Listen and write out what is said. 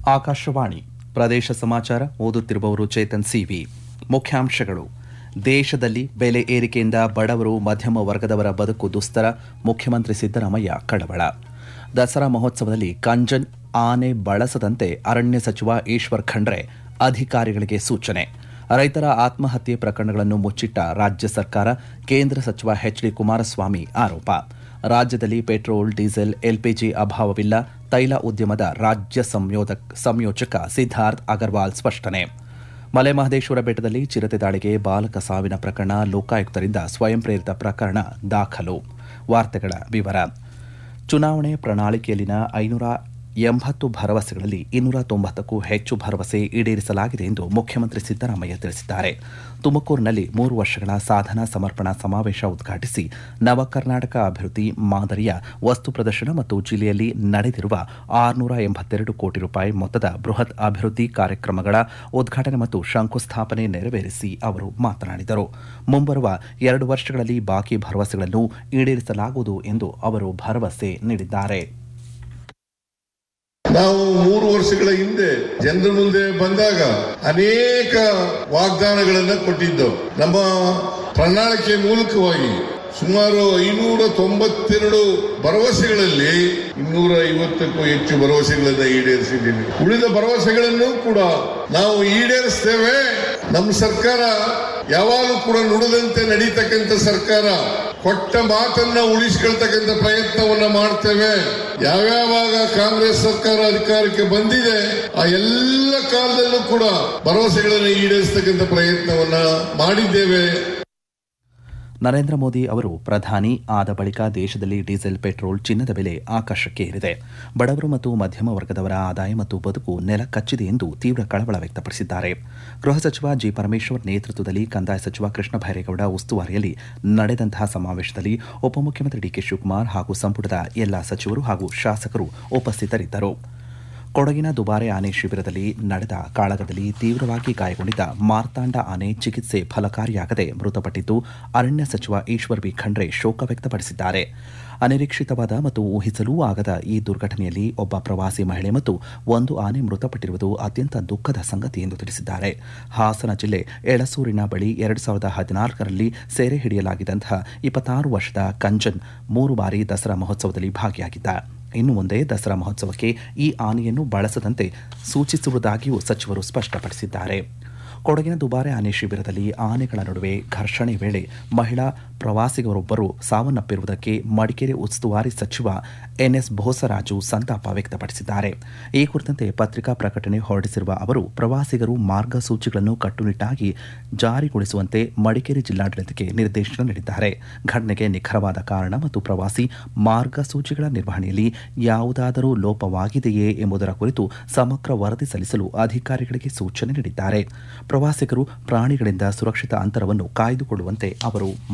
ಆಕಾಶವಾಣಿ ಪ್ರದೇಶ ಸಮಾಚಾರ ಓದುತ್ತಿರುವವರು ಚೇತನ್ ಸಿವಿ ಮುಖ್ಯಾಂಶಗಳು ದೇಶದಲ್ಲಿ ಬೆಲೆ ಏರಿಕೆಯಿಂದ ಬಡವರು ಮಧ್ಯಮ ವರ್ಗದವರ ಬದುಕು ದುಸ್ತರ ಮುಖ್ಯಮಂತ್ರಿ ಸಿದ್ದರಾಮಯ್ಯ ಕಳವಳ ದಸರಾ ಮಹೋತ್ಸವದಲ್ಲಿ ಕಂಜನ್ ಆನೆ ಬಳಸದಂತೆ ಅರಣ್ಯ ಸಚಿವ ಈಶ್ವರ್ ಖಂಡ್ರೆ ಅಧಿಕಾರಿಗಳಿಗೆ ಸೂಚನೆ ರೈತರ ಆತ್ಮಹತ್ಯೆ ಪ್ರಕರಣಗಳನ್ನು ಮುಚ್ಚಿಟ್ಟ ರಾಜ್ಯ ಸರ್ಕಾರ ಕೇಂದ್ರ ಸಚಿವ ಎಚ್ ಡಿ ಕುಮಾರಸ್ವಾಮಿ ಆರೋಪ ರಾಜ್ಯದಲ್ಲಿ ಪೆಟ್ರೋಲ್ ಡೀಸೆಲ್ ಎಲ್ಪಿಜಿ ಅಭಾವವಿಲ್ಲ ತೈಲ ಉದ್ಯಮದ ರಾಜ್ಯ ಸಂಯೋದಕ್- ಸಂಯೋಜಕ ಸಿದ್ಧಾರ್ಥ್ ಅಗರ್ವಾಲ್ ಸ್ಪಷ್ಟನೆ ಮಲೆ ಮಹದೇಶ್ವರ ಬೆಟ್ಟದಲ್ಲಿ ಚಿರತೆ ದಾಳಿಗೆ ಬಾಲಕ ಸಾವಿನ ಪ್ರಕರಣ ಲೋಕಾಯುಕ್ತರಿಂದ ಸ್ವಯಂ ಪ್ರೇರಿತ ಪ್ರಕರಣ ದಾಖಲು ವಾರ್ತೆಗಳ ವಿವರ ಚುನಾವಣೆ ಪ್ರಣಾಳಿಕೆಯಲ್ಲಿನ ಐನೂರ ಎಂಬತ್ತು ಭರವಸೆಗಳಲ್ಲಿ ಇನ್ನೂರ ತೊಂಬತ್ತಕ್ಕೂ ಹೆಚ್ಚು ಭರವಸೆ ಈಡೇರಿಸಲಾಗಿದೆ ಎಂದು ಮುಖ್ಯಮಂತ್ರಿ ಸಿದ್ದರಾಮಯ್ಯ ತಿಳಿಸಿದ್ದಾರೆ ತುಮಕೂರಿನಲ್ಲಿ ಮೂರು ವರ್ಷಗಳ ಸಾಧನಾ ಸಮರ್ಪಣಾ ಸಮಾವೇಶ ಉದ್ಘಾಟಿಸಿ ನವ ಕರ್ನಾಟಕ ಅಭಿವೃದ್ಧಿ ಮಾದರಿಯ ವಸ್ತು ಪ್ರದರ್ಶನ ಮತ್ತು ಜಿಲ್ಲೆಯಲ್ಲಿ ನಡೆದಿರುವ ಆರುನೂರ ಎಂಬತ್ತೆರಡು ಕೋಟಿ ರೂಪಾಯಿ ಮೊತ್ತದ ಬೃಹತ್ ಅಭಿವೃದ್ಧಿ ಕಾರ್ಯಕ್ರಮಗಳ ಉದ್ಘಾಟನೆ ಮತ್ತು ಶಂಕುಸ್ಥಾಪನೆ ನೆರವೇರಿಸಿ ಅವರು ಮಾತನಾಡಿದರು ಮುಂಬರುವ ಎರಡು ವರ್ಷಗಳಲ್ಲಿ ಬಾಕಿ ಭರವಸೆಗಳನ್ನು ಈಡೇರಿಸಲಾಗುವುದು ಎಂದು ಅವರು ಭರವಸೆ ನೀಡಿದ್ದಾರೆ ನಾವು ಮೂರು ವರ್ಷಗಳ ಹಿಂದೆ ಜನರ ಮುಂದೆ ಬಂದಾಗ ಅನೇಕ ವಾಗ್ದಾನಗಳನ್ನ ಕೊಟ್ಟಿದ್ದೆವು ನಮ್ಮ ಪ್ರಣಾಳಿಕೆ ಮೂಲಕವಾಗಿ ಸುಮಾರು ಐನೂರ ತೊಂಬತ್ತೆರಡು ಭರವಸೆಗಳಲ್ಲಿ ಇನ್ನೂರ ಐವತ್ತಕ್ಕೂ ಹೆಚ್ಚು ಭರವಸೆಗಳನ್ನ ಈಡೇರಿಸಿದ್ದೀವಿ ಉಳಿದ ಭರವಸೆಗಳನ್ನು ಕೂಡ ನಾವು ಈಡೇರಿಸ್ತೇವೆ ನಮ್ಮ ಸರ್ಕಾರ ಯಾವಾಗಲೂ ಕೂಡ ನುಡಿದಂತೆ ನಡೀತಕ್ಕಂಥ ಸರ್ಕಾರ ಕೊಟ್ಟ ಮಾತನ್ನ ಉಳಿಸ್ಕೊಳ್ತಕ್ಕಂಥ ಪ್ರಯತ್ನವನ್ನ ಮಾಡ್ತೇವೆ ಯಾವ್ಯಾವಾಗ ಕಾಂಗ್ರೆಸ್ ಸರ್ಕಾರ ಅಧಿಕಾರಕ್ಕೆ ಬಂದಿದೆ ಆ ಎಲ್ಲ ಕಾಲದಲ್ಲೂ ಕೂಡ ಭರವಸೆಗಳನ್ನು ಈಡೇರಿಸತಕ್ಕಂಥ ಪ್ರಯತ್ನವನ್ನ ಮಾಡಿದ್ದೇವೆ ನರೇಂದ್ರ ಮೋದಿ ಅವರು ಪ್ರಧಾನಿ ಆದ ಬಳಿಕ ದೇಶದಲ್ಲಿ ಡೀಸೆಲ್ ಪೆಟ್ರೋಲ್ ಚಿನ್ನದ ಬೆಲೆ ಆಕಾಶಕ್ಕೆ ಏರಿದೆ ಬಡವರು ಮತ್ತು ಮಧ್ಯಮ ವರ್ಗದವರ ಆದಾಯ ಮತ್ತು ಬದುಕು ನೆಲ ಕಚ್ಚಿದೆ ಎಂದು ತೀವ್ರ ಕಳವಳ ವ್ಯಕ್ತಪಡಿಸಿದ್ದಾರೆ ಗೃಹ ಸಚಿವ ಜಿ ಪರಮೇಶ್ವರ್ ನೇತೃತ್ವದಲ್ಲಿ ಕಂದಾಯ ಸಚಿವ ಕೃಷ್ಣ ಬೈರೇಗೌಡ ಉಸ್ತುವಾರಿಯಲ್ಲಿ ನಡೆದಂತಹ ಸಮಾವೇಶದಲ್ಲಿ ಉಪಮುಖ್ಯಮಂತ್ರಿ ಡಿಕೆ ಶಿವಕುಮಾರ್ ಹಾಗೂ ಸಂಪುಟದ ಎಲ್ಲಾ ಸಚಿವರು ಹಾಗೂ ಶಾಸಕರು ಉಪಸ್ಥಿತರಿದ್ದರು ಕೊಡಗಿನ ದುಬಾರೆ ಆನೆ ಶಿಬಿರದಲ್ಲಿ ನಡೆದ ಕಾಳಗದಲ್ಲಿ ತೀವ್ರವಾಗಿ ಗಾಯಗೊಂಡಿದ್ದ ಮಾರ್ತಾಂಡ ಆನೆ ಚಿಕಿತ್ಸೆ ಫಲಕಾರಿಯಾಗದೆ ಮೃತಪಟ್ಟಿದ್ದು ಅರಣ್ಯ ಸಚಿವ ಈಶ್ವರ್ ಬಿ ಖಂಡ್ರೆ ಶೋಕ ವ್ಯಕ್ತಪಡಿಸಿದ್ದಾರೆ ಅನಿರೀಕ್ಷಿತವಾದ ಮತ್ತು ಊಹಿಸಲೂ ಆಗದ ಈ ದುರ್ಘಟನೆಯಲ್ಲಿ ಒಬ್ಬ ಪ್ರವಾಸಿ ಮಹಿಳೆ ಮತ್ತು ಒಂದು ಆನೆ ಮೃತಪಟ್ಟಿರುವುದು ಅತ್ಯಂತ ದುಃಖದ ಸಂಗತಿ ಎಂದು ತಿಳಿಸಿದ್ದಾರೆ ಹಾಸನ ಜಿಲ್ಲೆ ಎಳಸೂರಿನ ಬಳಿ ಎರಡು ಸಾವಿರದ ಹದಿನಾಲ್ಕರಲ್ಲಿ ಸೆರೆ ಹಿಡಿಯಲಾಗಿದ್ದಂತಹ ಇಪ್ಪತ್ತಾರು ವರ್ಷದ ಕಂಜನ್ ಮೂರು ಬಾರಿ ದಸರಾ ಮಹೋತ್ಸವದಲ್ಲಿ ಭಾಗಿಯಾಗಿದ್ದ ಇನ್ನು ಮುಂದೆ ದಸರಾ ಮಹೋತ್ಸವಕ್ಕೆ ಈ ಆನೆಯನ್ನು ಬಳಸದಂತೆ ಸೂಚಿಸುವುದಾಗಿಯೂ ಸಚಿವರು ಸ್ಪಷ್ಟಪಡಿಸಿದ್ದಾರೆ ಕೊಡಗಿನ ದುಬಾರೆ ಆನೆ ಶಿಬಿರದಲ್ಲಿ ಆನೆಗಳ ನಡುವೆ ಘರ್ಷಣೆ ವೇಳೆ ಮಹಿಳಾ ಪ್ರವಾಸಿಗರೊಬ್ಬರು ಸಾವನ್ನಪ್ಪಿರುವುದಕ್ಕೆ ಮಡಿಕೇರಿ ಉಸ್ತುವಾರಿ ಸಚಿವ ಎನ್ಎಸ್ ಬೋಸರಾಜು ಸಂತಾಪ ವ್ಯಕ್ತಪಡಿಸಿದ್ದಾರೆ ಈ ಕುರಿತಂತೆ ಪತ್ರಿಕಾ ಪ್ರಕಟಣೆ ಹೊರಡಿಸಿರುವ ಅವರು ಪ್ರವಾಸಿಗರು ಮಾರ್ಗಸೂಚಿಗಳನ್ನು ಕಟ್ಟುನಿಟ್ಟಾಗಿ ಜಾರಿಗೊಳಿಸುವಂತೆ ಮಡಿಕೇರಿ ಜಿಲ್ಲಾಡಳಿತಕ್ಕೆ ನಿರ್ದೇಶನ ನೀಡಿದ್ದಾರೆ ಘಟನೆಗೆ ನಿಖರವಾದ ಕಾರಣ ಮತ್ತು ಪ್ರವಾಸಿ ಮಾರ್ಗಸೂಚಿಗಳ ನಿರ್ವಹಣೆಯಲ್ಲಿ ಯಾವುದಾದರೂ ಲೋಪವಾಗಿದೆಯೇ ಎಂಬುದರ ಕುರಿತು ಸಮಗ್ರ ವರದಿ ಸಲ್ಲಿಸಲು ಅಧಿಕಾರಿಗಳಿಗೆ ಸೂಚನೆ ನೀಡಿದ್ದಾರೆ ಪ್ರವಾಸಿಗರು ಪ್ರಾಣಿಗಳಿಂದ ಸುರಕ್ಷಿತ ಅಂತರವನ್ನು ಕಾಯ್ದುಕೊಳ್ಳುವಂತೆ ಅವರು